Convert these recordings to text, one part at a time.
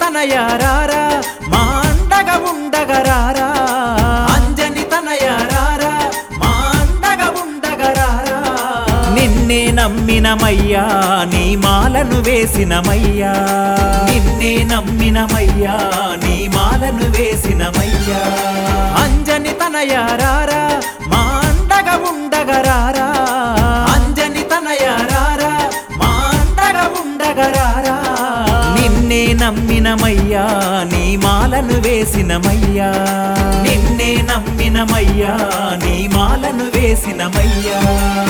తనయారారా మా అండగా ఉండగరారా అంజని తనయారారా మా అండగా ఉండగరారా నిన్నే నమ్మినమయ్యా నీ మాలను వేసినమయ్యా నిన్నే నమ్మినమయ్యా నీ మాలను వేసినమయ్యా అంజని తనయారారా మా అండగా ఉండగరారా అంజని తనయారారా మా అండగా ఉండగరారా నిన్నే నమ్మినమయ్యా నీ మాలను వేసినమయ్యా నిన్నే నమ్మినమయ్యా నీ మాలను వేసినమయ్యా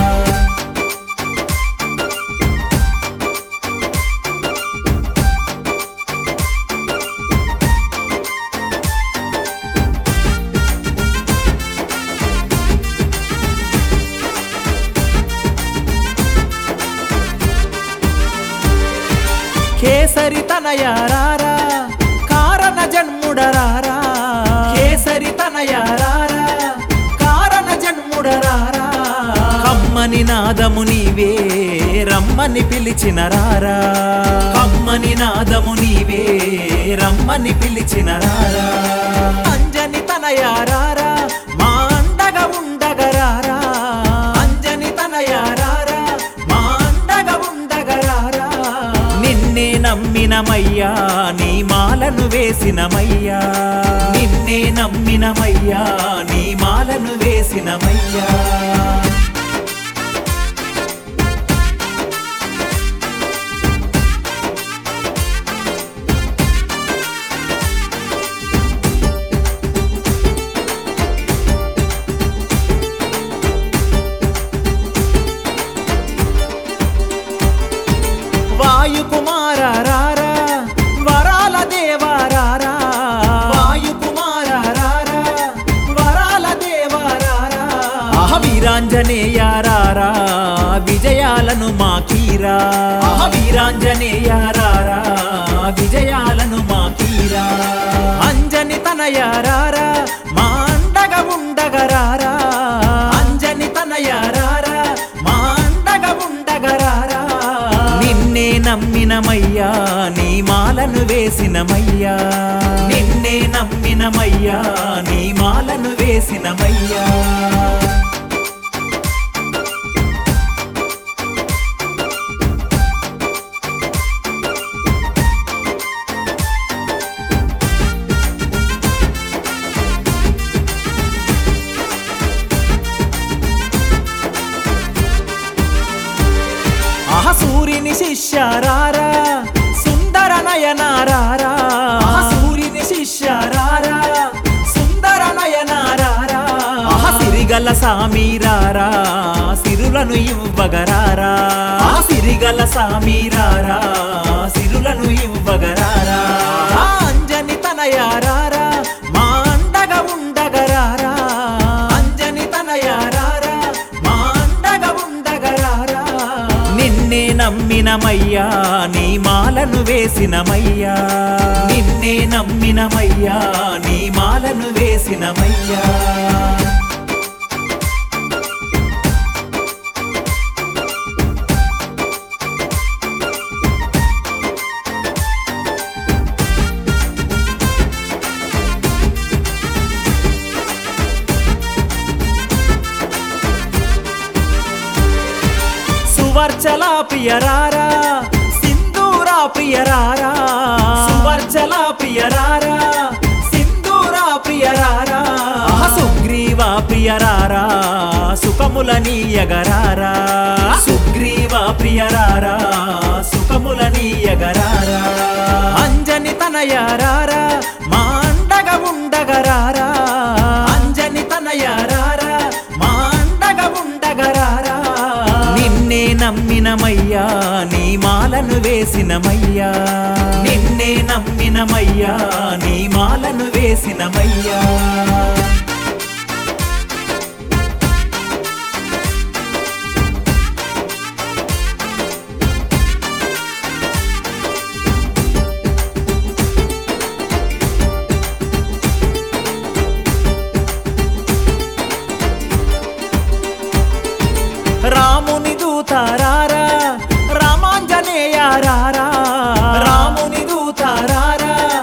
కేసరి తనయారారా కారణ జన్ముడరారా కేసరి తనయారారా కారణ జన్ముడరారా కమ్మని నాదము నీవే రమ్మని పిలిచిన రారా కమ్మని నాదము నీవే రమ్మని పిలిచిన రారా అంజని తనయారారా మా అండగా ఉండగరారా అంజని తనయారారా మా అండగా ఉండగరారా నిన్నే నమ్మినమయ్యా నీ మాలను వేసినమయ్యా నిన్నే నమ్మినమయ్యా నీ మాలను వేసినమయ్యా వాయుకుమారారా వరాల దేవారారా వాయుకుమారారా వరాల దేవారారా ఆహ వీరాంజనేయారారా విజయాలను మాకీరా ఆహ వీరాంజనేయారారా విజయాలను మాకీరా అంజని తనయారారా మా అండగా ఉండగరారా అంజని తనయారారా మా అండగా ఉండగరారా నిన్నే నమ్మినమయ్యా నీ మాలను వేసినమయ్యా నిన్నే నమ్మినమయ్యా నీ మాలను వేసినమయ్యా ఆహ సూర్యుని శిష్యారారా సుందర నయనారారా ఆహ సూర్యుని శిష్యారారా సుందర నయనారారా ఆహ సిరిగల సామీరారా సిరులను ఇవ్వగరారా ఆ సిరిగల సామీరారా సిరులను ఇవ్వగరారా ఆ అంజని తనయారారా మా అండగా ఉండగరారా అంజని తనయారారా మా అండగా ఉండగరారా నిన్నే నమ్మినమయ్యా నీ మాలను వేసినమయ్యా నిన్నే నమ్మినమయ్యా నీ మాలను వేసినమయ్యా సువర్చల ప్రియరారా సింధూరా ప్రియరారా సువర్చల ప్రియరారా సింధూరా ప్రియరారా ఆహ సుగ్రీవ ప్రియరారా సుఖములనీయగరారా సుగ్రీవ ప్రియరారా సుఖములనీయగరారా అంజని తనయారారా మా అండగా ఉండగరారా అంజని తనయారారా మా అండగా ఉండగరారా నిన్నే నమ్మినమయ్యా నీ మాలను వేసినమయ్యా నిన్నే నమ్మినమయ్యా నీ మాలను వేసినమయ్యా రాముని దూతారారా రామాంజనేయారారా రాముని దూతారారా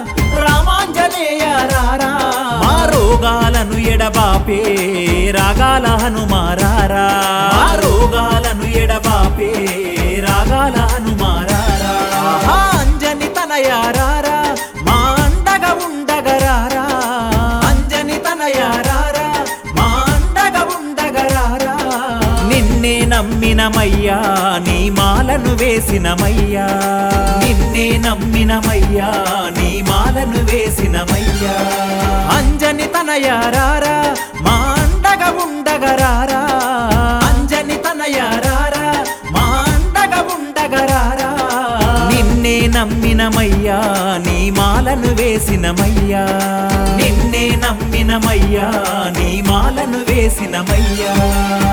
రోగాలను ఎడబాపే రాగాల హనుమారారా మా రోగాలను ఎడబాపే రాగాల హనుమారారా ఆహా, అంజని తనయారారా మా అండగా ఉండగరారా అంజని తనయారారా మా అండగా ఉండగరారా నిన్నే నమ్మినమయ్యా నీ మాలను వేసినమయ్యా నిన్నే నమ్మినమయ్యా నీ మాలను వేసినమయ్యా అంజని తనయారారా మా అండగా ఉండగరారా అంజని తనయారారా మా అండగా ఉండగరారా నిన్నే నమ్మినమయ్యా నీ మాలను వేసినమయ్యా నిన్నే నమ్మినమయ్యా నీ మాలను వేసినమయ్యా